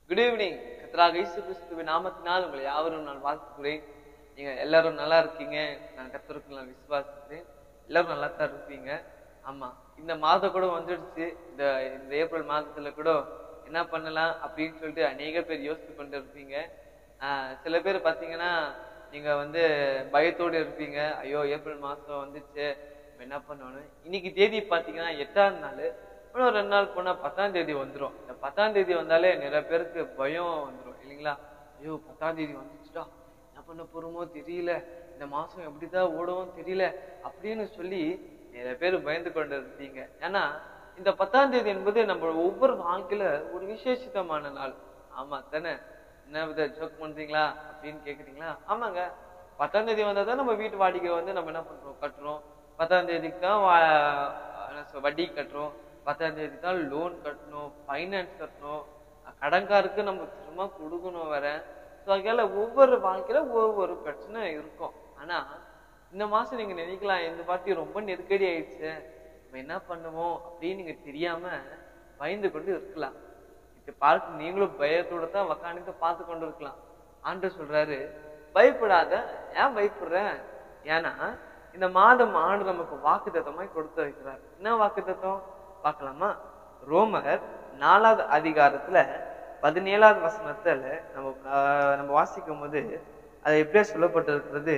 Good evening கத்ராக இயேசு கிறிஸ்துவின் நாமத்தினால் உங்களை யாவரும் நான் வாழ்த்துக்கிறேன் நீங்க எல்லாரும் நல்லா இருக்கீங்க நான் கத்தருக்கு நான் விசுவாசிக்கிறேன் எல்லாரும் நல்லா தான் இருப்பீங்க ஆமா இந்த மாதம் கூட வந்துடுச்சு இந்த இந்த ஏப்ரல் மாதத்துல கூட என்ன பண்ணலாம் அப்படின்னு சொல்லிட்டு அநேக பேர் யோசித்து கொண்டு இருப்பீங்க ஆஹ் சில பேர் பார்த்தீங்கன்னா நீங்க வந்து பயத்தோடு இருப்பீங்க ஐயோ ஏப்ரல் மாசம் வந்துச்சு நம்ம என்ன பண்ணணும் இன்னைக்கு தேதி பார்த்தீங்கன்னா எட்டாம் நாள் இன்னும் ரெண்டு நாள் போனா பத்தாம் தேதி வந்துடும் இந்த பத்தாம் தேதி வந்தாலே நிறைய பேருக்கு பயம் வந்துடும் இல்லைங்களா ஐயோ பத்தாம் தேதி வந்துச்சுடா என்ன பண்ண போறோமோ தெரியல இந்த மாசம் எப்படிதான் ஓடுவோம் தெரியல அப்படின்னு சொல்லி நிறைய பேர் பயந்து கொண்டு இருப்பீங்க ஏன்னா இந்த பத்தாம் தேதி என்பது நம்ம ஒவ்வொரு வாழ்க்கையில ஒரு விசேஷித்தமான நாள் ஆமா தானே என்ன வித ஜோக் பண்றீங்களா அப்படின்னு கேக்குறீங்களா ஆமாங்க பத்தாம் தேதி வந்தா தான் நம்ம வீட்டு வாடகை வந்து நம்ம என்ன பண்றோம் கட்டுறோம் பத்தாம் தேதிக்கு தான் வா- என்ன சொல் வட்டி கட்டுறோம் பத்தாம் தேதி தான் லோன் கட்டணும் ஃபைனான்ஸ் கட்டணும் கடன்காருக்கு நம்ம திரும்ப கொடுக்கணும் வேற ஸோ அதனால ஒவ்வொரு வாழ்க்கையில ஒவ்வொரு பிரச்சனை இருக்கும் ஆனா இந்த மாசம் நீங்க நினைக்கலாம் இந்த வாட்டி ரொம்ப நெருக்கடி ஆயிடுச்சு நம்ம என்ன பண்ணுவோம் அப்படின்னு நீங்க தெரியாம பயந்து கொண்டு இருக்கலாம் இதை பார்த்து நீங்களும் பயத்தோட தான் உக்காந்துட்டு பார்த்து கொண்டு இருக்கலாம் ஆண்டு சொல்றாரு பயப்படாத ஏன் பயப்படுற ஏன்னா இந்த மாதம் ஆண்டு நமக்கு வாக்கு தத்தமாய் கொடுத்து வைக்கிறார் என்ன வாக்கு தத்தம் பார்க்கலாமா ரோமர் நாலாவது அதிகாரத்துல பதினேழாவது வசனத்துல நம்ம ஆஹ், நம்ம வாசிக்கும் போது அது எப்படியா சொல்லப்பட்டிருக்கிறது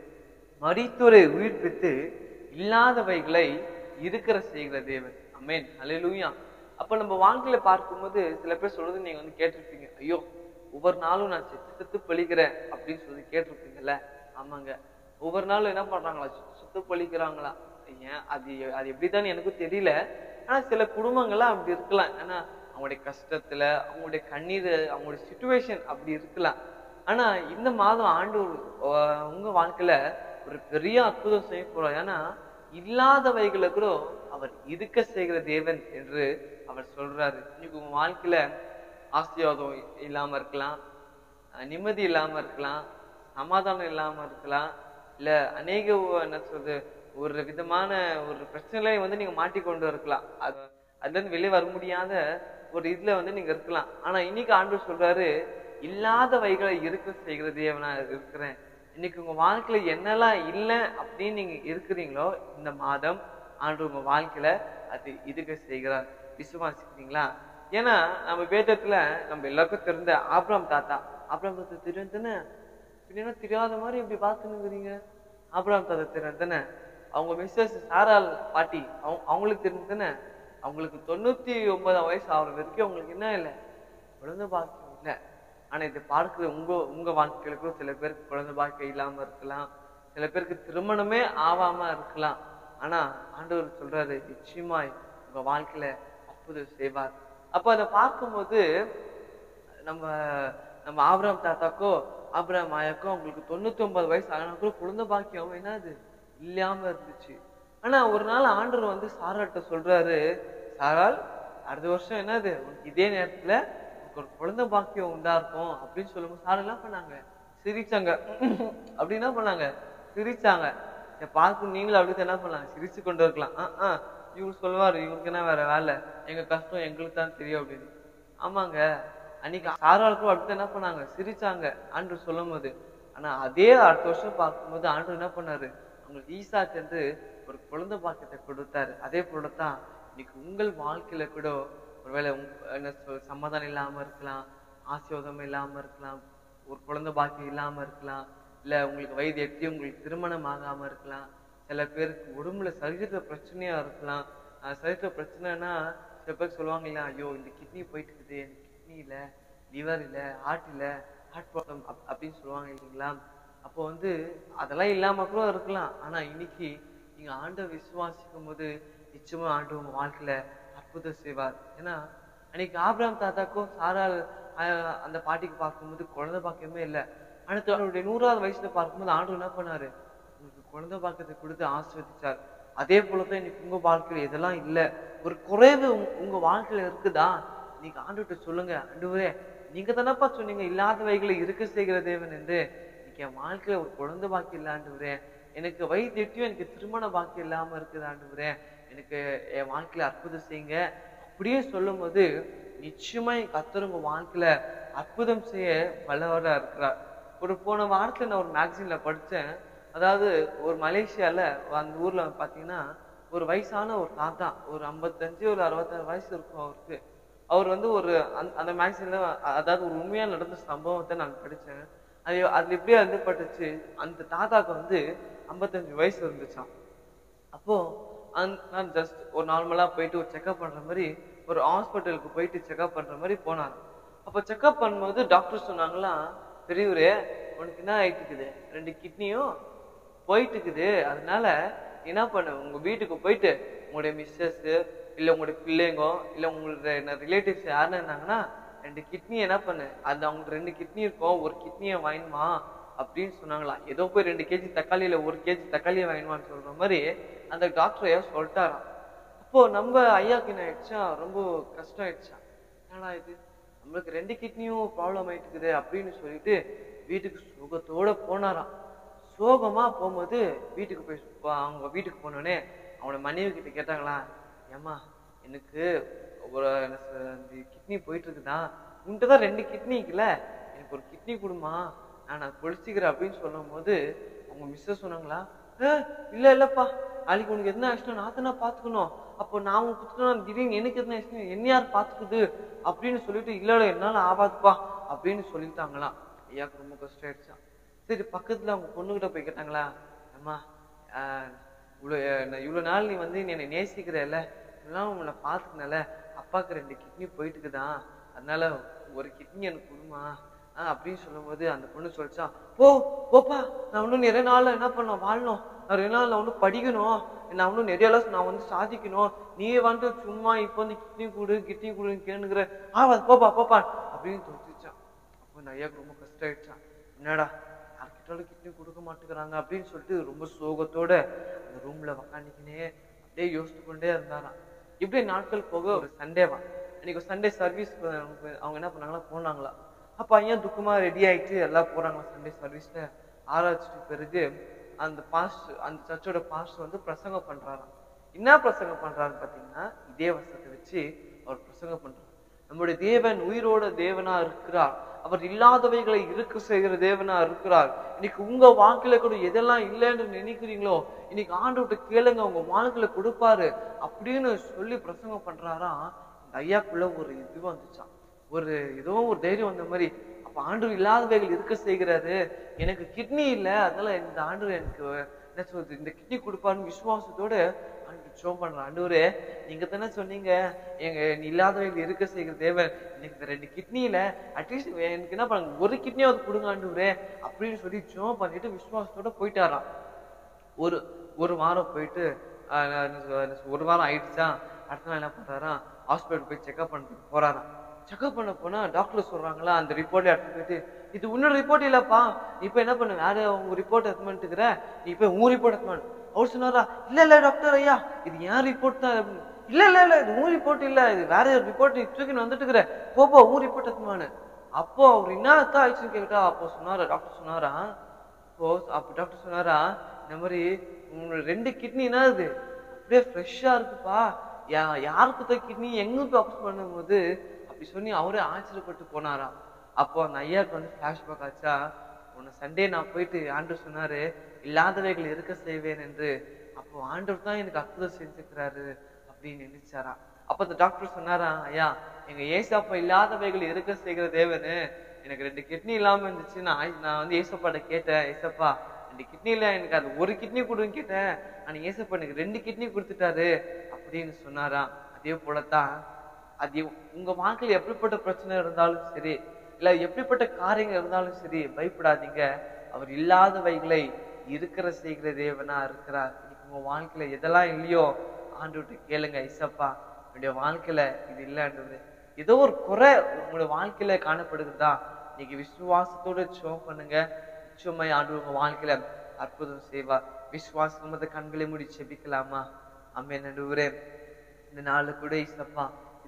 மரித்தோரை உயிர்ப்பித்து இல்லாதவைகளை இருக்கிற செய்கிற தேவன் அமேன் அல்லேலூயா அப்ப நம்ம வாழ்க்கையில பார்க்கும்போது சில பேர் சொல்றது நீங்க வந்து கேட்டிருப்பீங்க ஐயோ ஒவ்வொரு நாளும் நான் செத்து செத்து பழிக்கிறேன் அப்படின்னு சொல்லி கேட்டிருப்பீங்கல்ல ஆமாங்க ஒவ்வொரு நாளும் என்ன பண்றாங்களா செத்து செத்து பழிக்கிறாங்களா ஏன் அது அது எப்படிதான் எனக்கும் தெரியல ஆனா சில குடும்பங்கள்லாம் அப்படி இருக்கலாம் ஏன்னா அவங்களுடைய கஷ்டத்துல அவங்களுடைய கண்ணீர் அவங்களுடைய சுச்சுவேஷன் அப்படி இருக்கலாம் ஆனா இந்த மாதம் ஆண்டு அஹ், உங்க வாழ்க்கையில ஒரு பெரிய அற்புதம் செய்ய போறோம் ஏன்னா இல்லாதவைகளை கூட அவர் இருக்க செய்கிற தேவன் என்று அவர் சொல்றாரு இன்னைக்கு உங்க வாழ்க்கையில ஆசீர்வாதம் இல்லாம இருக்கலாம் அஹ், நிம்மதி இல்லாம இருக்கலாம் சமாதானம் இல்லாம இருக்கலாம் இல்ல அநேக ஒ- என்ன சொல்றது ஒரு விதமான ஒரு பிரச்சனையை வந்து நீங்க மாட்டிக்கொண்டு இருக்கலாம் அது அதுல இருந்து வெளியே வர முடியாத ஒரு இதுல வந்து நீங்க இருக்கலாம் ஆனா இன்னைக்கு ஆண்டவர் சொல்றாரு இல்லாதவைகளை இருக்க செய்கிற தேவனா இருக்கிறேன் இன்னைக்கு உங்க வாழ்க்கையில என்னெல்லாம் இல்லை அப்படின்னு நீங்க இருக்கிறீங்களோ இந்த மாதம் ஆண்டு உங்க வாழ்க்கையில அது இருக்க செய்கிறார் விசுவாசிக்கிறீங்களா ஏன்னா நம்ம வேதத்துல நம்ம எல்லாருக்கும் தெரிந்த ஆப்ராம் தாத்தா ஆப்ராம் தாத்தா தெரியும் தானே பின்ன தெரியாத மாதிரி இப்படி பார்த்துன்னுக்குறீங்க ஆப்ராம் தாத்தா தெரியும் தானே அவங்க மிஸ்ஸஸ் சாரால் பாட்டி அவங்க அவங்களுக்கு தெரியும் தானே அவங்களுக்கு தொண்ணூத்தி ஒன்பதாம் வயசு ஆகுற வரைக்கும் அவங்களுக்கு என்ன இல்லை குழந்தை பாக்கியம் இல்லை ஆனா இதை பார்க்கிற உங்க உங்க வாழ்க்கையிலும் சில பேருக்கு குழந்தை பாக்கியம் இல்லாம இருக்கலாம் சில பேருக்கு திருமணமே ஆவாம இருக்கலாம் ஆனா ஆண்டவர் சொல்றாரு நிச்சயமாய் உங்க வாழ்க்கையில அற்புதம் செய்வார் அப்ப அதை பார்க்கும்போது நம்ம நம்ம ஆபிரகாம் தாத்தாக்கோ ஆபிரகாம் ஆயாக்கோ அவங்களுக்கு தொண்ணூத்தி ஒன்பது வயசு ஆனா கூட குழந்தை பாக்கியம் என்னது இல்லாம இருந்துச்சு ஆனா ஒரு நாள் ஆண்டவர் வந்து சாராட்ட சொல்றாரு சாரால் அடுத்த வருஷம் என்னது உனக்கு இதே நேரத்துல உனக்கு ஒரு குழந்தை பாக்கியம் உண்டா இருக்கும் அப்படின்னு சொல்லும்போது சார் என்ன பண்ணாங்க சிரிச்சாங்க அப்படி என்ன பண்ணாங்க சிரிச்சாங்க இதை பார்க்கும் நீங்களும் அப்படி என்ன பண்ணலாம் சிரிச்சு கொண்டு இருக்கலாம் ஆ ஆ இவர் சொல்லுவாரு இவருக்கு என்ன வேற வேலை எங்க கஷ்டம் எங்களுக்கு தான் தெரியும் அப்படின்னு ஆமாங்க அன்னைக்கு சாராளுக்கும் அடுத்து என்ன பண்ணாங்க சிரிச்சாங்க ஆண்டு சொல்லும் போது ஆனா அதே அடுத்த வருஷம் பார்க்கும்போது ஆண்டு என்ன பண்ணாரு அவங்களுக்கு ஈசா சென்று ஒரு குழந்தை பாக்கியத்தை கொடுத்தாரு அதே போலதான் இன்னைக்கு உங்கள் வாழ்க்கையில கூட ஒருவேளை உங்க- என்ன சொல் சமாதானம் இல்லாம இருக்கலாம் ஆசீர்வாதம் இல்லாம இருக்கலாம் ஒரு குழந்தை பாக்கியம் இல்லாம இருக்கலாம் இல்ல உங்களுக்கு வயது எட்டி உங்களுக்கு திருமணம் ஆகாம இருக்கலாம் சில பேருக்கு உடம்புல சரீரத்துல பிரச்சனையா இருக்கலாம் அஹ் சரீரத்துல பிரச்சனைனா சில பேர் சொல்லுவாங்க இல்லையா ஐயோ இந்த கிட்னி போயிட்டு இருக்குது எனக்கு கிட்னி இல்ல லிவர் இல்ல ஹார்ட் இல்ல ஹார்ட் ப்ராப்ளம் அப்படின்னு சொல்லுவாங்க இல்லைங்களா அப்போ வந்து அதெல்லாம் இல்லாம கூட இருக்கலாம் ஆனா இன்னைக்கு நீங்க ஆண்டை விசுவாசிக்கும் போது நிச்சயமா ஆண்டு உங்க வாழ்க்கையில அற்புதம் செய்வார் ஏன்னா அன்னைக்கு ஆபிரகாம் தாத்தாக்கும் சாரால் ஆஹ், அந்த பாட்டிக்கு பார்க்கும்போது குழந்தை பாக்கியமே இல்லை அடுத்து அவருடைய நூறாவது வயசுல பார்க்கும்போது ஆண்டு என்ன பண்ணாரு உங்களுக்கு குழந்தை பாக்கியத்தை கொடுத்து ஆஸ்வதிச்சார் அதே போலதான் இன்னைக்கு உங்க வாழ்க்கையில இதெல்லாம் இல்ல ஒரு குறைவு உங்க- உங்க வாழ்க்கையில இருக்குதா நீங்க ஆண்டுகிட்ட சொல்லுங்க ஆண்டவரே நீங்க தானப்பா சொன்னீங்க இல்லாதவைகளை இருக்க செய்கிற தேவன் என்று இன்னைக்கு என் வாழ்க்கையில ஒரு குழந்தை பாக்கியம் இல்ல ஆண்டவரே எனக்கு வயது எட்டியும் எனக்கு திருமண பாக்கியம் இல்லாம இருக்குது ஆண்டவரே எனக்கு என் வாழ்க்கையில அற்புதம் செய்யுங்க அப்படியே சொல்லும்போது நிச்சயமா என் கத்தர் உங்க வாழ்க்கையில அற்புதம் செய்ய வல்லவரா இருக்கிறார் ஒரு போன வாரத்துல நான் ஒரு மேகசின்ல படிச்சேன் அதாவது ஒரு மலேசியால அந்த ஊர்ல பாத்தீங்கன்னா ஒரு வயசான ஒரு தாத்தா ஒரு ஐம்பத்தஞ்சு ஒரு அறுபத்தாறு வயசு இருக்கும் அவருக்கு அவர் வந்து ஒரு அந்த- அந்த மேக்சின்ல அதாவது ஒரு உண்மையா நடந்த சம்பவத்தை நான் படிச்சேன் அது அதுல எப்படியா எழுதப்பட்டுச்சு அந்த தாத்தாக்கு வந்து ஐம்பத்தஞ்சு வயசு இருந்துச்சாம் அப்போ அந் நான் ஜஸ்ட் ஒரு நார்மலா போயிட்டு ஒரு செக்அப் பண்ற மாதிரி ஒரு ஹாஸ்பிட்டலுக்கு போயிட்டு செக்அப் பண்ற மாதிரி போனார் அப்போ செக்அப் பண்ணும்போது டாக்டர் சொன்னாங்களா பெரியவரே உனக்கு என்ன ஆயிட்டு இருக்குது ரெண்டு கிட்னியும் போயிட்டு இருக்குது அதனால என்ன பண்ணு உங்க வீட்டுக்கு போயிட்டு உங்களுடைய மிஸ்ஸஸ் இல்ல உங்களுடைய பிள்ளைங்க இல்ல உங்களுடைய ரிலேட்டிவ்ஸ் யாருன்னு இருந்தாங்கன்னா ரெண்டு கிட்னி என்ன பண்ணு அது அவங்களுக்கு ரெண்டு கிட்னி இருக்கும் ஒரு கிட்னியை வாங்கினுமா அப்படின்னு சொன்னாங்களாம் ஏதோ போய் ரெண்டு கேஜி தக்காளியில ஒரு கேஜி தக்காளியை வாங்கினுமான்னு சொல்ற மாதிரி அந்த டாக்டர் சொல்லிட்டாராம் அப்போ நம்ம ஐயாக்கு என்ன ஆயிடுச்சா ரொம்ப கஷ்டம் ஆயிடுச்சா என்னடா இது நம்மளுக்கு ரெண்டு கிட்னியும் ப்ராப்ளம் ஆயிட்டு இருக்குது அப்படின்னு சொல்லிட்டு வீட்டுக்கு சுகத்தோட போனாராம் சோகமா போகும்போது வீட்டுக்கு போய் ப- அவங்க வீட்டுக்கு போனோடனே அவனோட மனைவி கிட்ட கேட்டாங்களா ஏம்மா எனக்கு ஒரு கிட்னி போயிட்டு இருக்குதா உன்கிட்ட தான் ரெண்டு கிட்னி இருக்குல்ல எனக்கு ஒரு கிட்னி கொடுமா நான் அதை பொழிச்சிக்கிறேன் அப்படின்னு சொல்லும்போது அவங்க மிஸ்ஸஸ் சொன்னாங்களா "ஏ, இல்ல இல்லப்பா நாளைக்கு உனக்கு என்ன ஆச்சுன்னா நான் தானே பாத்துக்கணும் அப்போ நான் உனக்கு குத்துனா திடீர்னு எனக்கு என்ன ஆச்சுன்னா என்ன யார் பாத்துக்குது அப்படின்னு சொல்லிட்டு இல்ல இல்ல என்னால ஆகாதுப்பா அப்படின்னு சொல்லிட்டாங்களாம் ஐயாக்கு ரொம்ப கஷ்டம் ஆயிடுச்சான் சரி பக்கத்துல அவங்க பொண்ணுகிட்ட போய் கேட்டாங்களா அம்மா ஆஹ், இவ்வளோ நான் இவ்வளோ நாள் நீ வந்து நீ என்னை நேசிக்கிறல்ல இதெல்லாம் உன்னை பார்த்துக்கனால அப்பாவுக்கு ரெண்டு கிட்னி போயிட்டு இருக்குதான் அதனால ஒரு கிட்னி எனக்கு கொடுமா ஆஹ் அப்படின்னு சொல்லும்போது அந்த பொண்ணு சொல்லிச்சான் போ போப்பா நான் இன்னும் நிறைய நாள்ல என்ன பண்ணணும் வாழணும் நான் நிறைய நாள் நான் இன்னும் படிக்கணும் நான் இன்னும் நிறைய நாள் நான் வந்து சாதிக்கணும் நீ வந்து சும்மா இப்போ வந்து கிட்னி கொடு கிட்னி கொடுன்னு கேணுங்கிற ஆ போப்பா போப்பா அப்படின்னு தொட்டுச்சான் அப்போ இந்த ஐயாவுக்கு ரொம்ப கஷ்டம் ஆயிடுச்சான் என்னடா யார்கிட்டாலும் கிட்னி கொடுக்க மாட்டேங்கிறாங்க அப்படின்னு சொல்லிட்டு ரொம்ப சோகத்தோட அந்த ரூம்ல உக்காந்துக்கினே அப்படியே யோசித்து கொண்டே இருந்தாராம் இப்படியே நாட்கள் போக ஒரு சண்டேவா அன்னைக்கு சண்டே சர்வீஸ் அவங்க என்ன பண்ணாங்களா போனாங்களா அப்ப ஐயன் துக்கமா ரெடி ஆயிட்டு எல்லாம் போறாங்களா சண்டே சர்வீஸ்ல ஆராய்ச்சிட்டு பிறகு அந்த பாஸ்ட் அந்த சர்ச்சோட பாஸ்ட் வந்து பிரசங்கம் பண்றாராம் என்ன பிரசங்கம் பண்றாருன்னு பாத்தீங்கன்னா இதே வசனத்தை வச்சு அவர் பிரசங்கம் பண்றாரு நம்முடைய தேவன் உயிரோட தேவனா இருக்கிறார் அவர் இல்லாதவைகளை இருக்க செய்கிற தேவனா இருக்கிறார் இன்னைக்கு உங்க வாழ்க்கையில கூட எதெல்லாம் இல்லைன்னு நினைக்கிறீங்களோ இன்னைக்கு ஆண்டவர்கிட்ட கேளுங்க உங்க வாழ்க்கையில கொடுப்பாரு அப்படின்னு சொல்லி பிரசங்கம் பண்றாராம் இந்த ஐயாக்குள்ள ஒரு இது வந்துச்சான் ஒரு ஏதோ ஒரு தைரியம் வந்த மாதிரி அப்ப ஆண்டவர் இல்லாதவைகள் இருக்க செய்கிறாரு எனக்கு கிட்னி இல்ல அதனால இந்த ஆண்டவர் எனக்கு என்ன சொல்றது இந்த கிட்னி கொடுப்பாருன்னு விசுவாசத்தோட ஆண்டவர் ஜோம் பண்ற ஆண்டவரே நீங்க தானே சொன்னீங்க எங்க நீ இல்லாதவைகள் இருக்க செய்கிற தேவன் எனக்கு இந்த ரெண்டு கிட்னியில அட்லீஸ்ட் எனக்கு என்ன பண்ணுங்க ஒரு கிட்னியாவது கொடுங்க ஆண்டவரே அப்படின்னு சொல்லி ஜோம் பண்ணிட்டு விசுவாசத்தோட போயிட்டாராம் ஒரு ஒரு வாரம் போயிட்டு ஆஹ் நான் என்ன சொல்ல- என்ன சொல்ல- ஒரு வாரம் ஆயிடுச்சா அடுத்த நாள் என்ன பண்றாராம் ஹாஸ்பிட்டல் போய் செக்அப் பண்ணிட்டு போறாராம் செக்அப் பண்ண போனா டாக்டர் சொல்றாங்களா அந்த ரிப்போர்ட் எடுத்து போயிட்டு இது உன்னோட ரிப்போர்ட் இல்லப்பா நீ இப்ப என்ன பண்ணு வேற உங்க ரிப்போர்ட் எடுத்து பண்ணிட்டுக்கிற நீ இப்ப உன் ரிப்போர்ட் எடுத்து பண்ணு அவர் சொன்னாரா இல்ல இல்ல டாக்டர் ஐயா இது என் ரிப்போர்ட் தான் அப்படின்னு. இல்ல இல்ல இல்ல இது உன் ரிப்போர்ட் இல்ல இது வேற ரிப்போர்ட் நீ தூக்கின்னு வந்துட்டு இருக்கிற போ போ உன் ரிப்போர்ட் எடுத்துமானு அப்போ அவர் என்ன ஆயிடுச்சுன்னு கேட்டா அப்போ சொன்னாரா டாக்டர் சொன்னாரா அப்போ அப்போ டாக்டர் சொன்னாரா இந்த மாதிரி உங்களோட ரெண்டு கிட்னி என்னது அப்படியே ஃப்ரெஷ்ஷா இருக்குப்பா யா யாருக்கு தான் கிட்னி எங்க போய் ஆப்ஸ் பண்ணும்போது அப்படி சொல்லி அவரே ஆச்சரியப்பட்டு போனாராம் அப்போ அந்த ஐயாவுக்கு வந்து ஃபிளாஷ்பேக் ஆச்சா உன்னை சண்டே நான் போயிட்டு ஆண்டவர் சொன்னாரு இல்லாதவைகள் இருக்க செய்வேன் என்று அப்போ ஆண்டவர் தான் எனக்கு அற்புதம் செஞ்சுக்கிறாரு அப்படின்னு நினைச்சாராம் அப்ப அந்த டாக்டர் சொன்னாரா ஐயா எங்க ஏசப்பா இல்லாதவைகள் இருக்க செய்கிற தேவனு எனக்கு ரெண்டு கிட்னி இல்லாம இருந்துச்சு நான் ஆய்- நான் வந்து ஏசப்பாட்ட கேட்டேன் ஏசப்பா ரெண்டு கிட்னில எனக்கு அது ஒரு கிட்னி கொடுன்னு கேட்டேன் ஆனா ஏசப்பா எனக்கு ரெண்டு கிட்னி கொடுத்துட்டாரு அப்படின்னு சொன்னாராம் அதே போலத்தான் அது உங்க வாழ்க்கையில எப்படிப்பட்ட பிரச்சனை இருந்தாலும் சரி இல்ல எப்படிப்பட்ட காரியங்கள் இருந்தாலும் சரி பயப்படாதீங்க அவர் இல்லாதவைகளை இருக்கிற செய்கிற தேவனா இருக்கிறார் இன்னைக்கு உங்க வாழ்க்கையில எதெல்லாம் இல்லையோ ஆண்டுகிட்ட கேளுங்க இசப்பா என்னுடைய வாழ்க்கையில இது இல்லைன்றது ஏதோ ஒரு குறை உங்களோட வாழ்க்கையில காணப்படுகிறதா இன்னைக்கு விசுவாசத்தோட ஜெபம் பண்ணுங்க நிச்சயமாய் ஆண்டு உங்க வாழ்க்கையில அற்புதம் செய்வார் விசுவாசம் கண்களை மூடி செபிக்கலாமா அம்மே நடுவுரே இந்த நாள் கூட இசப்பா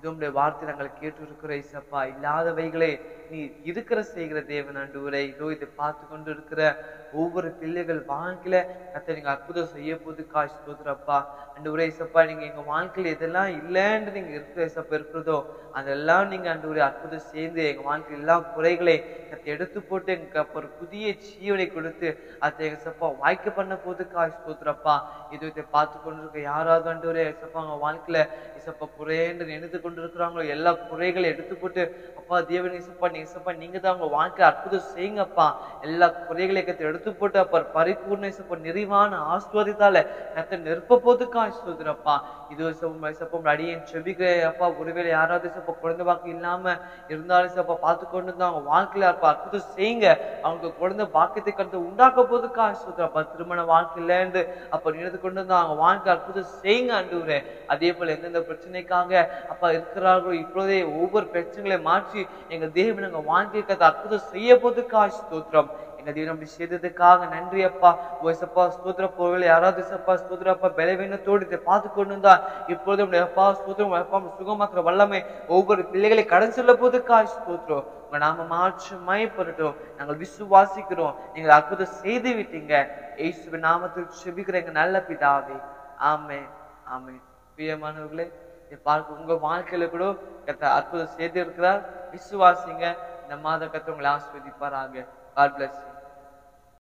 இது உடைய வார்த்தை நாங்கள் கேட்டு இருக்கிற இசப்பா இல்லாதவைகளே நீ இருக்கிற செய்கிற தேவன் ஆண்டவரே இதோ இதை பார்த்து கொண்டு இருக்கிற ஒவ்வொரு பிள்ளைகள் வாழ்க்கையில கத்த நீங்க அற்புதம் செய்ய போது காசு போதுறப்பா ஆண்டவரே இசப்பா நீங்க எங்க வாழ்க்கையில எதெல்லாம் இல்லைன்னு நீங்க இருக்கிற இசப்பா இருக்கிறதோ அதெல்லாம் நீங்க ஆண்டவரே அற்புதம் சேர்ந்து எங்க வாழ்க்கையில எல்லா குறைகளை கத்த எடுத்து போட்டு எங்களுக்கு ஒரு புதிய ஜீவனை கொடுத்து அதை எங்க சப்பா வாய்க்க பண்ண போது காசு போதுறப்பா இது இதை பார்த்து கொண்டு இருக்க யாராவது ஆண்டவரே இசப்பா அவங்க வாழ்க்கையில இசப்பா குறைன்னு நினைத்து கொண்டு இருக்கிறாங்களோ எல்லா குறைகளை எடுத்து போட்டு அப்பா தேவன் இசப்பா நீ இசப்பா நீங்க தான் உங்க வாழ்க்கை அற்புதம் செய்யுங்கப்பா எல்லா குறைகளை கத்தை எடுத்து போட்டு அப்ப பரிபூர்ண இசப்பா நிறைவான ஆஸ்வதித்தால கத்தை நிற்ப போதுக்கு ஆஸ்வதிரப்பா இது இசப்பா இசப்பா அடியேன் செபிக்கிறேன் அப்பா ஒருவேளை யாராவது இசப்பா குழந்தை பாக்கு இல்லாம இருந்தாலும் இசப்பா பார்த்து கொண்டு தான் அவங்க வாழ்க்கையில அப்பா அற்புதம் செய்யுங்க அவங்க குழந்தை பாக்கியத்தை கருத்து உண்டாக்க போதுக்கு ஆஸ்வதிரப்பா திருமண வாழ்க்கையிலேருந்து அப்ப நினைத்து கொண்டு தான் அவங்க வாழ்க்கை அற்புதம் செய்யுங்க ஆண்டவரே அதே போல எந்தெந்த பிரச்சனைக்காக அப்பா இருக்கிறார்களோ இப்பொழுதே ஒவ்வொரு பிரச்சனைகளை மாற்றி எங்க தேவன் எங்க வாழ்க்கைக்கு அதை அற்புதம் செய்ய போதுக்கா ஸ்தோத்திரம் எங்க தேவன் அப்படி செய்ததுக்காக நன்றி அப்பா ஓசப்பா ஸ்தோத்திர பொருள் யாராவது சப்பா ஸ்தோத்திரப்பா பலவீனத்தோடு இதை பார்த்து கொண்டு இருந்தா இப்பொழுது உடைய அப்பா ஸ்தோத்திரம் அப்பா சுகமாக்குற வல்லமை ஒவ்வொரு பிள்ளைகளை கடன் சொல்ல போதுக்கா ஸ்தோத்திரம் உங்க நாம மாற்று மயப்படட்டும் நாங்கள் விசுவாசிக்கிறோம் நீங்கள் அற்புதம் செய்து விட்டீங்க இயேசுவின் நாமத்தில் செபிக்கிற எங்க நல்ல பிதாவே ஆமே ஆமே பிரியமானவர்களே இதை பார்க்க உங்க வாழ்க்கையில கூட கத்த அற்புதம் செய்து இருக்கிறார் விசுவாசிங்க இந்த மாத கத்த உங்களை ஆஸ்வதிப்பாராங்க God bless you.